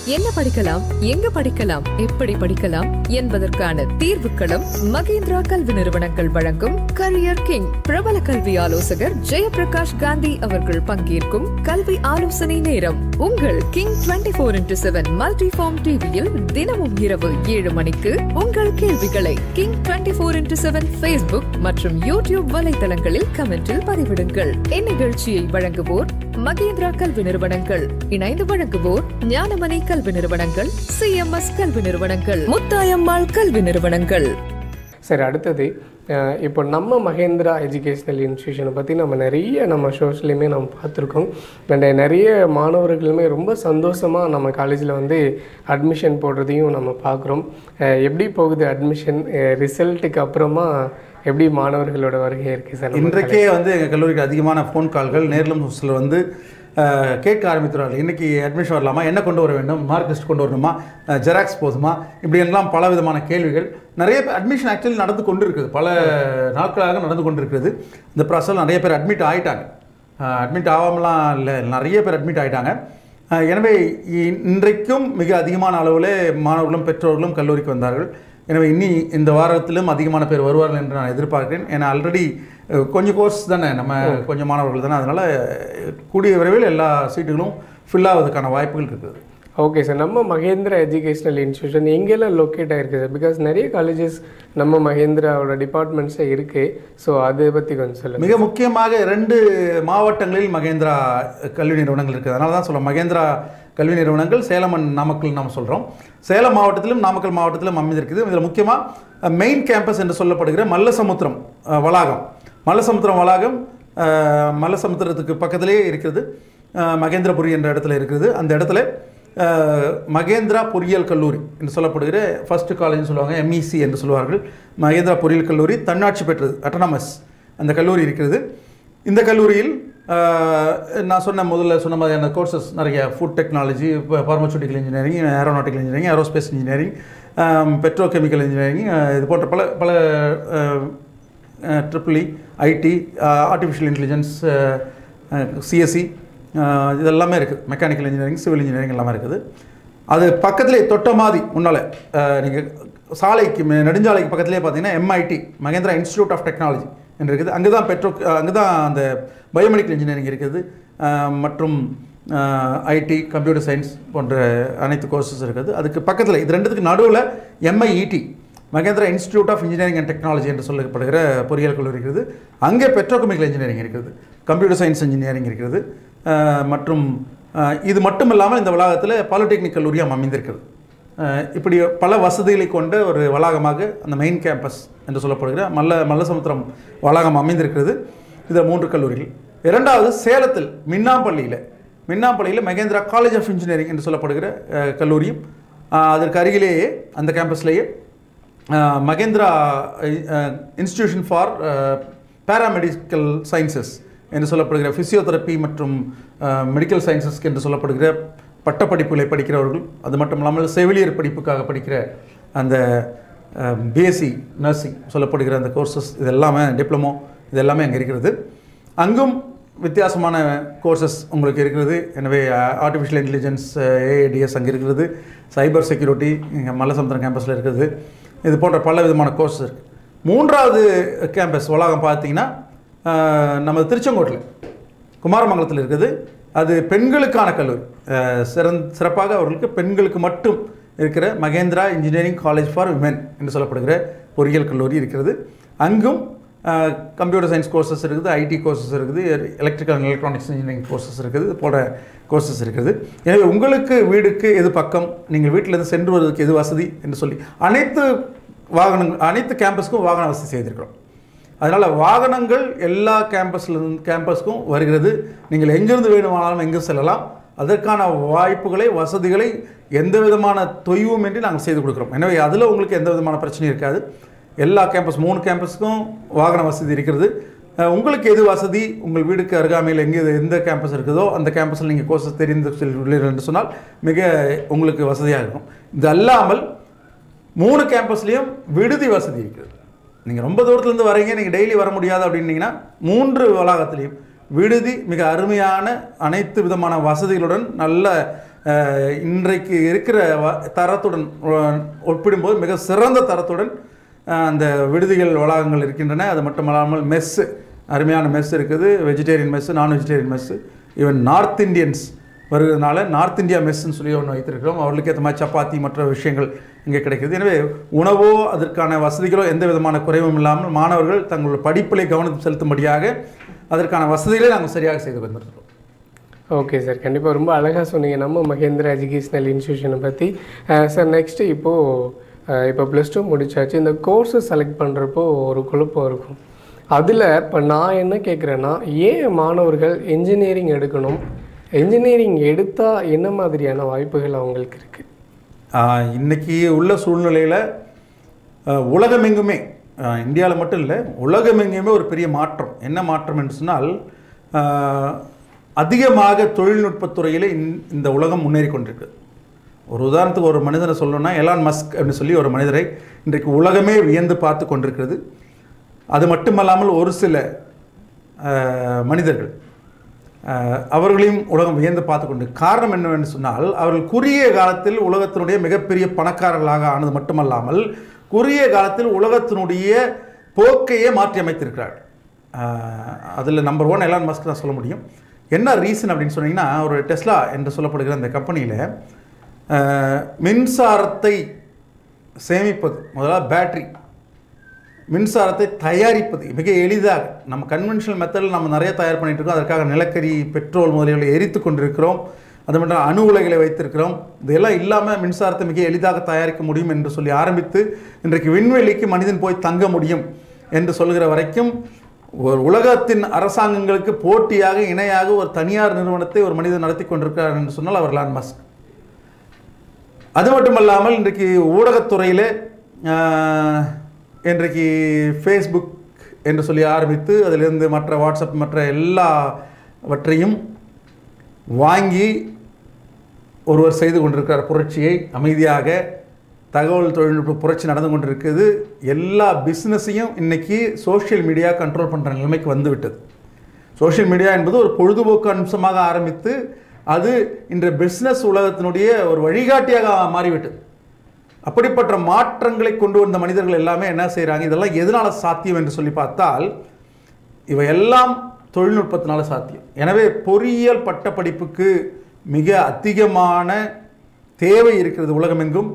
என்ன படிக்கலாம் எங்க படிக்கலாம் எப்படி படிக்கலாம் என்பதற்கான தீர்வுக்களம் மகேந்திரா கல்வி நிறுவனங்கள் வழங்கும் கரியர் கிங் பிரபல கல்வி ஆலோசகர் ஜெயபிரகாஷ் காந்தி அவர்கள் பங்கேற்கும் கல்வி ஆலோசனை நேரம் உங்கள் King twenty four into seven multi form டிவியில் தினமும் இரவு ஏழு மணிக்கு உங்கள் கேள்விகளை King twenty four into seven Facebook மற்றும் யூடியூப் வலைதளங்களில் கமெண்டில் பதிவிடுங்கள் இந்நிகழ்ச்சியை வழங்குவோர் மகேந்திரா கல்வி நிறுவனங்கள் இணைந்து வழங்குவோர் ஞானமணி கல்வி நிறுவனங்கள் சிஎம்எஸ் கல்வி நிறுவனங்கள் முத்தாயம்மாள் கல்வி நிறுவனங்கள் சரி அடுத்தது அஹ், இப்போ நம்ம மகேந்திரா எஜுகேஷனல் இன்ஸ்டியூஷனை பற்றி நம்ம நிறைய நம்ம ஷோஸ்லையுமே நம்ம பார்த்துருக்கோம் அண்ட் நிறைய மாணவர்களுமே ரொம்ப சந்தோஷமாக நம்ம காலேஜில் வந்து அட்மிஷன் போடுறதையும் நம்ம பார்க்குறோம் அஹ், எப்படி போகுது அட்மிஷன் ரிசல்ட்டுக்கு அப்புறமா எப்படி மாணவர்களோட வருகை இருக்குது சார் நம்ம இன்றைக்கே வந்து எங்கள் கல்லூரிக்கு அதிகமான ஃபோன் கால்கள் நேரிலும் சிலர் வந்து அஹ், கேட்க ஆரம்பித்துறார்கள் இன்னைக்கு அட்மிஷன் வரலாமா என்ன கொண்டு வர வேண்டும் மார்க் லிஸ்ட் கொண்டு வரணுமா ஜெராக்ஸ் போதுமா இப்படி எல்லாம் பல விதமான கேள்விகள் நிறைய அட்மிஷன் ஆக்சுவலி நடந்து கொண்டு இருக்குது பல நாட்களாக நடந்து கொண்டு இருக்கிறது இந்த ப்ராசஸில் நிறைய பேர் அட்மிட் ஆகிட்டாங்க அட்மிட் ஆகாமலாம் இல்லை நிறைய பேர் அட்மிட் ஆகிட்டாங்க அஹ், எனவே இ- இன்றைக்கும் மிக அதிகமான அளவில் மாணவர்களும் பெற்றோர்களும் கல்லூரிக்கு வந்தார்கள் எனவே இனி இந்த வாரத்திலும் அதிகமான பேர் வருவார்கள் என்று நான் எதிர்பார்க்கிறேன் ஏன்னா ஆல்ரெடி கொஞ்சம் கோர்ஸ் தானே நம்ம கொஞ்சம் மாணவர்கள் தானே அதனால் கூடிய விரைவில் எல்லா சீட்டுகளும் ஃபில் ஆவதுக்கான வாய்ப்புகள் இருக்குது ஓகே சார் நம்ம மகேந்திரா எஜுகேஷனல் இன்ஸ்டியூஷன் எங்கெல்லாம் லொக்கேட் ஆயிருக்கு சார் பிகாஸ் நிறைய காலேஜஸ் நம்ம மகேந்திராவோட டிபார்ட்மெண்ட்ஸே இருக்குது ஸோ அதை பற்றி கொஞ்சம் சொல்லுங்கள் மிக முக்கியமாக ரெண்டு மாவட்டங்களில் மகேந்திரா கல்வி நிறுவனங்கள் இருக்குது அதனால தான் சொல்ல மகேந்திரா கல்வி நிறுவனங்கள் சேலம் and நாமக்கல் நாம் சொல்கிறோம் சேலம் மாவட்டத்திலும் நாமக்கல் மாவட்டத்திலும் அமைந்திருக்குது இதில் முக்கியமாக மெயின் கேம்பஸ் என்று சொல்லப்படுகிற மல்லசமுத்திரம் அஹ், வளாகம் மல்லசமுத்திரம் வளாகம் அஹ், மல்லசமுத்திரத்துக்கு பக்கத்திலே இருக்கிறது அஹ், மகேந்திரபுரி என்ற இடத்துல இருக்குது அந்த இடத்துல அஹ், மகேந்திரா பொறியியல் கல்லூரி என்று சொல்லப்படுகிற ஃபர்ஸ்ட் காலேஜ்னு சொல்லுவாங்க எம்இசி என்று சொல்வார்கள் மகேந்திரா பொறியியல் கல்லூரி தன்னாட்சி பெற்றது அட்டனமஸ் அந்த கல்லூரி இருக்கிறது இந்த கல்லூரியில் அஹ், நான் சொன்ன முதல்ல சொன்ன மாதிரியான கோர்சஸ் நிறைய food technology pharmaceutical engineering aeronautical engineering aerospace engineering petrochemical engineering இது போன்ற பல பல triple E IT artificial intelligence CSC இதெல்லாமே இருக்குது மெக்கானிக்கல் இன்ஜினியரிங் சிவில் இன்ஜினியரிங் எல்லாமே இருக்குது அது பக்கத்திலே தொட்ட மாதிரி முன்னால் நீங்கள் சாலைக்கு மே- நெடுஞ்சாலைக்கு பக்கத்திலே பார்த்தீங்கன்னா MIT Mahendra institute of technology என்று இருக்குது அங்கே தான் பெட்ரோ அங்கே தான் அந்த பயோமெடிக்கல் இன்ஜினியரிங் இருக்குது அஹ், மற்றும் ஐடி கம்ப்யூட்டர் சயின்ஸ் போன்ற அனைத்து கோர்சஸ் இருக்குது அதுக்கு பக்கத்தில் இது ரெண்டுத்துக்கு நடுவில் MIET Mahendra institute of engineering and technology என்று சொல்லப்படுகிற பொறியியல் கல்லூரி இருக்கிறது அங்கே பெட்ரோகெமிக்கல் இன்ஜினியரிங் இருக்கிறது கம்ப்யூட்டர் சயின்ஸ் இன்ஜினியரிங் இருக்கிறது அஹ், மற்றும் அஹ், இது மட்டும் இல்லாமல் இந்த வளாகத்தில் பாலிடெக்னிக் கல்லூரியும் அமைந்திருக்கிறது அஹ், இப்படி பல வசதிகளை கொண்ட ஒரு வளாகமாக அந்த மெயின் கேம்பஸ் என்று சொல்லப்படுகிற மல்ல மல்லசமுத்திரம் வளாகம் அமைந்திருக்கிறது இதில் மூன்று கல்லூரிகள் இரண்டாவது சேலத்தில் மின்னாம்பள்ளியில் மின்னாம்பள்ளியில் மகேந்திரா காலேஜ் ஆஃப் இன்ஜினியரிங் என்று சொல்லப்படுகிற அஹ், கல்லூரியும் அஹ், அதற்கு அருகிலேயே அந்த கேம்பஸ்லேயே அஹ், Mahendra institution for paramedical sciences என்று சொல்லப்படுகிற ஃபிசியோதெரப்பி மற்றும் மெடிக்கல் சயின்சஸ் என்று சொல்லப்படுகிற பட்டப்படிப்புகளை படிக்கிறவர்கள் அது மட்டும் இல்லாமல் செவிலியர் படிப்புக்காக படிக்கிற அந்த பிஎஸ்சி நர்சிங் சொல்லப்படுகிற அந்த கோர்சஸ் இது எல்லாமே டிப்ளமோ இது எல்லாமே அங்கே இருக்கிறது அங்கும் வித்தியாசமான கோர்சஸ் உங்களுக்கு இருக்கிறது எனவே ஆர்டிஃபிஷியல் இன்டெலிஜென்ஸ் ஏஏடிஎஸ் அங்கே இருக்கிறது சைபர் செக்யூரிட்டி இங்கே மல்லசமுத்திரம் கேம்பஸில் இருக்குது இது போன்ற பல விதமான கோர்சஸ் இருக்குது மூன்றாவது கேம்பஸ் வளாகம் பார்த்தீங்கன்னா அஹ், நம்ம திருச்செங்கோட்டில் குமாரமங்கலத்தில் இருக்குது அது பெண்களுக்கான கல்லூரி அஹ், சிறந் சிறப்பாக அவர்களுக்கு பெண்களுக்கு மட்டும் இருக்கிற Mahendra engineering college for women என்று சொல்லப்படுகிற பொறியியல் கல்லூரி இருக்கிறது அங்கும் கம்ப்யூட்டர் சயின்ஸ் கோர்சஸ் இருக்குது ஐடி கோர்சஸ் இருக்குது electrical and electronics engineering courses இருக்குது இது போன்ற கோர்சஸ் இருக்குது எனவே உங்களுக்கு வீடுக்கு எது பக்கம் நீங்கள் வீட்டிலேருந்து சென்று வருவதற்கு எது வசதி என்று சொல்லி அனைத்து வாகனங்கள் அனைத்து கேம்பஸ்க்கும் வாகன வசதி செய்திருக்கிறோம் அதனால் வாகனங்கள் எல்லா கேம்பஸ்லேருந்து கேம்பஸ்க்கும் வருகிறது நீங்கள் எங்கிருந்து வேணுமானாலும் எங்கு செல்லலாம் அதற்கான வாய்ப்புகளை வசதிகளை எந்த விதமான தொய்வுமின்றி நாங்கள் செய்து கொடுக்குறோம் எனவே அதில் உங்களுக்கு எந்த விதமான பிரச்சனையும் இருக்காது எல்லா கேம்பஸ் மூணு கேம்பஸ்க்கும் வாகன வசதி இருக்கிறது அஹ், உங்களுக்கு எது வசதி உங்கள் வீடுக்கு அருகாமையில் எங்கே எந்த கேம்பஸ் இருக்குதோ அந்த கேம்பஸில் நீங்கள் கோர்சஸ் தெரிந்து செல்வீர்கள் என்று சொன்னால் மிக உங்களுக்கு வசதியாக இருக்கும் இது அல்லாமல் மூணு கேம்பஸ்லேயும் விடுதி வசதி இருக்குது நீங்கள் ரொம்ப தூரத்துலேருந்து வரீங்க நீங்கள் டெய்லி வர முடியாது அப்படின்னீங்கன்னா மூன்று வளாகத்திலையும் விடுதி மிக அருமையான அனைத்து விதமான வசதிகளுடன் நல்ல அஹ், இன்றைக்கு இருக்கிற வ- தரத்துடன் அஹ், ஒப்பிடும்போது மிக சிறந்த தரத்துடன் அஹ், அந்த விடுதிகள் வளாகங்கள் இருக்கின்றன அது மட்டுமல்லாமல் மெஸ்ஸு அருமையான மெஸ் இருக்குது vegetarian mess non vegetarian mess even north Indians வருகிறதுனால நார்த் இந்தியா மெஸ்ஸுன்னு சொல்லி ஒன்று வைத்திருக்கிறோம் அவர்களுக்கு ஏற்ற மாதிரி சப்பாத்தி மற்ற விஷயங்கள் இங்கே கிடைக்குது எனவே உணவோ அதற்கான வசதிகளோ எந்த விதமான குறைவும் இல்லாமல் மாணவர்கள் தங்களுடைய படிப்பிலே கவனம் செலுத்தும்படியாக அதற்கான வசதிகளை நாங்கள் சரியாக செய்து வந்துருக்கிறோம் ஓகே சார் கண்டிப்பாக ரொம்ப அழகாக சொன்னீங்க நம்ம மகேந்திரா எஜுகேஷ்னல் இன்ஸ்டியூஷனை பற்றி சார் நெக்ஸ்ட்டு இப்போது இப்போ ப்ளஸ் டூ முடிச்சாச்சு இந்த கோர்ஸை செலக்ட் பண்ணுறப்போ ஒரு குழப்பம் இருக்கும் அதில் இப்போ நான் என்ன கேட்குறேன்னா ஏன் மாணவர்கள் இன்ஜினியரிங் எடுக்கணும் இன்ஜினியரிங் எடுத்தால் என்ன மாதிரியான வாய்ப்புகள் அவங்களுக்கு இருக்குது ஆஹ் இன்னைக்கு உள்ள சூழ்நிலையில் உலகமெங்குமே இந்தியாவில் மட்டும் இல்லை உலகமெங்குமே ஒரு பெரிய மாற்றம் என்ன மாற்றம் என்று சொன்னால் ஆஹ், அதிகமாக தொழில்நுட்பத் துறையில் இந்த- இந்த உலகம் முன்னேறி கொண்டிருக்கு ஒரு உதாரணத்துக்கு ஒரு மனிதனை சொல்லணும்னா எலான் மஸ்க் அப்படின்னு சொல்லி ஒரு மனிதரை இன்றைக்கு உலகமே வியந்து பார்த்து கொண்டிருக்கிறது அது மட்டுமல்லாமல் ஒரு சில ஆஹ், மனிதர்கள் ஆஹ், அவர்களையும் உலகம் வியந்து பார்த்து கொண்டு காரணம் என்னவென்று சொன்னால் அவர்கள் குறுகிய காலத்தில் உலகத்தினுடைய மிகப்பெரிய பணக்காரர்களாக ஆனது மட்டுமல்லாமல் குறுகிய காலத்தில் உலகத்தினுடைய போக்கையே மாற்றி அமைத்திருக்கிறார்கள் அதில் நம்பர் ஒன் எலான் மஸ்க் தான் சொல்ல முடியும் என்ன ரீசன் அப்படின்னு சொன்னீங்கன்னா ஒரு டெஸ்லா என்று சொல்லப்படுகிற அந்த கம்பெனியில் மின்சாரத்தை சேமிப்பது முதல்ல பேட்டரி மின்சாரத்தை தயாரிப்பது மிக எளிதாக நம்ம கன்வென்ஷனல் மெத்தடில் நம்ம நிறைய தயார் பண்ணிட்டு இருக்கோம் அதற்காக நிலக்கரி பெட்ரோல் முதலியவர்களை எரித்து கொண்டிருக்கிறோம் அது மட்டும் அணு உலைகளை வைத்திருக்கிறோம் இதெல்லாம் இல்லாமல் மின்சாரத்தை மிக எளிதாக தயாரிக்க முடியும் என்று சொல்லி ஆரம்பித்து இன்றைக்கு விண்வெளிக்கு மனிதன் போய் தங்க முடியும் என்று சொல்கிற வரைக்கும் ஒரு உலகத்தின் அரசாங்கங்களுக்கு போட்டியாக இணையாக ஒரு தனியார் நிறுவனத்தை ஒரு மனிதன் நடத்தி கொண்டிருக்கிறார் என்று சொன்னால் அவர் லான் மஸ்க் அது மட்டுமல்லாமல் இன்றைக்கு ஊடகத்துறையில் ஆஹ், இன்றைக்கு ஃபேஸ்புக் என்று சொல்லி ஆரம்பித்து அதிலிருந்து மற்ற வாட்ஸ்அப் மற்ற எல்லாவற்றையும் வாங்கி ஒருவர் செய்து கொண்டிருக்கிறார் புரட்சியை அமைதியாக தகவல் தொழில்நுட்ப புரட்சி நடந்து கொண்டிருக்குது எல்லா பிஸ்னஸையும் இன்னைக்கு சோஷியல் மீடியா கண்ட்ரோல் பண்ணுற நிலைமைக்கு வந்து விட்டது சோஷியல் மீடியா என்பது ஒரு பொழுதுபோக்கு அம்சமாக ஆரம்பித்து அது இன்று பிஸ்னஸ் உலகத்தினுடைய ஒரு வழிகாட்டியாக மாறிவிட்டது அப்படிப்பட்ட மாற்றங்களை கொண்டு வந்த மனிதர்கள் எல்லாமே என்ன செய்கிறாங்க இதெல்லாம் எதனால் சாத்தியம் என்று சொல்லி பார்த்தால் இவை எல்லாம் தொழில்நுட்பத்தினால சாத்தியம் எனவே பொறியியல் பட்டப்படிப்புக்கு மிக அதிகமான தேவை இருக்கிறது உலகமெங்கும்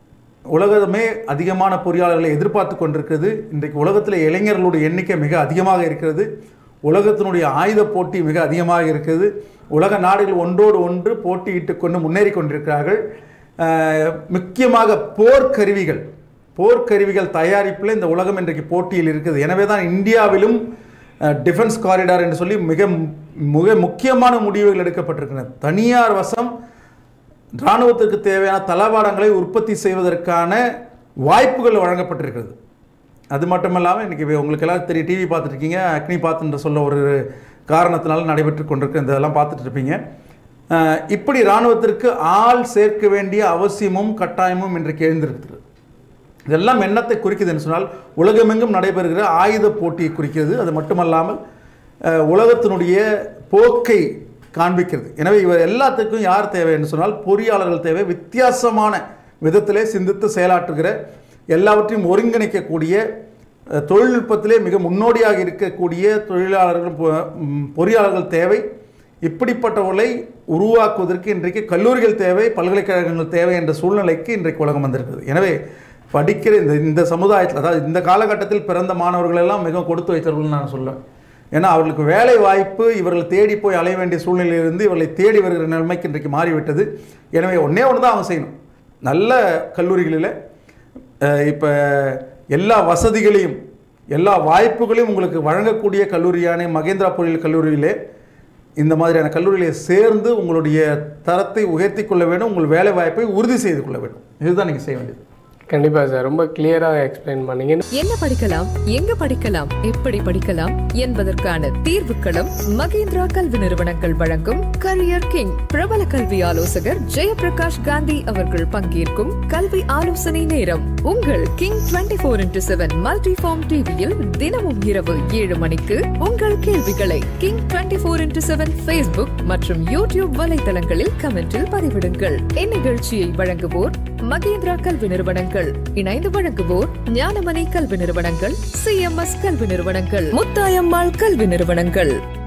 உலகமே அதிகமான பொறியாளர்களை எதிர்பார்த்து கொண்டிருக்கிறது இன்றைக்கு உலகத்தில் இளைஞர்களுடைய எண்ணிக்கை மிக அதிகமாக இருக்கிறது உலகத்தினுடைய ஆயுத போட்டி மிக அதிகமாக இருக்கிறது உலக நாடுகள் ஒன்றோடு ஒன்று போட்டியிட்டு கொண்டு முன்னேறி கொண்டிருக்கிறார்கள் அஹ், முக்கியமாக போர்க்கருவிகள் போர்க்கருவிகள் தயாரிப்பில் இந்த உலகம் இன்றைக்கு போட்டியில் இருக்குது எனவே தான் இந்தியாவிலும் டிஃபென்ஸ் காரிடார் என்று சொல்லி மிக மிக முக்கியமான முடிவுகள் எடுக்கப்பட்டிருக்கின்றன தனியார் வசம் இராணுவத்திற்கு தேவையான தளவாடங்களை உற்பத்தி செய்வதற்கான வாய்ப்புகள் வழங்கப்பட்டிருக்கிறது அது மட்டும் இல்லாமல் இன்றைக்கி உங்களுக்கு எல்லாம் தெரியும் டிவி பார்த்துருக்கீங்க அக்னி பாத்துன்ற சொல்ல ஒரு காரணத்தினால நடைபெற்று கொண்டிருக்க இதெல்லாம் பார்த்துட்டு இருப்பீங்க அஹ், இப்படி இராணுவத்திற்கு ஆள் சேர்க்க வேண்டிய அவசியமும் கட்டாயமும் இன்றைக்கு எழுந்திருக்கிறது இதெல்லாம் என்னத்தை குறிக்குதுன்னு சொன்னால் உலகமெங்கும் நடைபெறுகிற ஆயுத போட்டியை குறிக்கிறது அது மட்டுமல்லாமல் அஹ், உலகத்தினுடைய போக்கை காண்பிக்கிறது எனவே இவர் எல்லாத்துக்கும் யார் தேவை என்று சொன்னால் பொறியாளர்கள் தேவை வித்தியாசமான விதத்திலே சிந்தித்து செயலாற்றுகிற எல்லாவற்றையும் ஒருங்கிணைக்கக்கூடிய அஹ், தொழில்நுட்பத்திலே மிக முன்னோடியாக இருக்கக்கூடிய தொழிலாளர்கள் பொ- ம், பொறியாளர்கள் தேவை இப்படிப்பட்டவர்களை உருவாக்குவதற்கு இன்றைக்கு கல்லூரிகள் தேவை பல்கலைக்கழகங்கள் தேவை என்ற சூழ்நிலைக்கு இன்றைக்கு உலகம் வந்திருக்குது எனவே படிக்கிற இந்த இந்த சமுதாயத்தில் அதாவது இந்த காலகட்டத்தில் பிறந்த மாணவர்கள் எல்லாம் மிகவும் கொடுத்து வைத்தவர்கள் நான் சொல்லுவேன் ஏன்னா அவர்களுக்கு வேலை வாய்ப்பு இவர்கள் தேடி போய் அலைய வேண்டிய சூழ்நிலையிலிருந்து இவர்களை தேடி வருகிற நிலைமைக்கு இன்றைக்கு மாறிவிட்டது எனவே ஒன்றே ஒன்று தான் அவங்க செய்யணும் நல்ல கல்லூரிகளில் இப்போ எல்லா வசதிகளையும் எல்லா வாய்ப்புகளையும் உங்களுக்கு வழங்கக்கூடிய கல்லூரியான மகேந்திரா பொறியியல் கல்லூரியிலே இந்த மாதிரியான கல்லூரியிலே சேர்ந்து உங்களுடைய தரத்தை உயர்த்தி கொள்ள வேண்டும் உங்கள் வேலை வாய்ப்பை உறுதி செய்து கொள்ள வேண்டும் இதுதான் நீங்கள் செய்ய வேண்டியது கண்டிப்பாக சார் ரொம்ப கிளியராக எக்ஸ்பிளைன் பண்ணீங்க என்ன படிக்கலாம் எங்க படிக்கலாம் எப்படி படிக்கலாம் என்பதற்கான தீர்வுகளும் மகேந்திரா கல்வி நிறுவனங்கள் வழங்கும் கரியர் கிங் பிரபல கல்வி ஆலோசகர் ஜெயபிரகாஷ் காந்தி அவர்கள் பங்கேற்கும் கல்வி ஆலோசனை நேரம் உங்கள் king twenty four into seven multi form டிவியில் தினமும் இரவு ஏழு மணிக்கு உங்கள் கேள்விகளை king twenty four into seven Facebook மற்றும் யூடியூப் வலைதளங்களில் கமெண்டில் பதிவிடுங்கள் இந்நிகழ்ச்சியை வழங்குவோர் மகேந்திரா கல்வி நிறுவனங்கள் இணைந்து வழங்குவோர் ஞானமணி கல்வி நிறுவனங்கள் சிஎம்எஸ் கல்வி நிறுவனங்கள் முத்தாயம்மாள் கல்வி நிறுவனங்கள்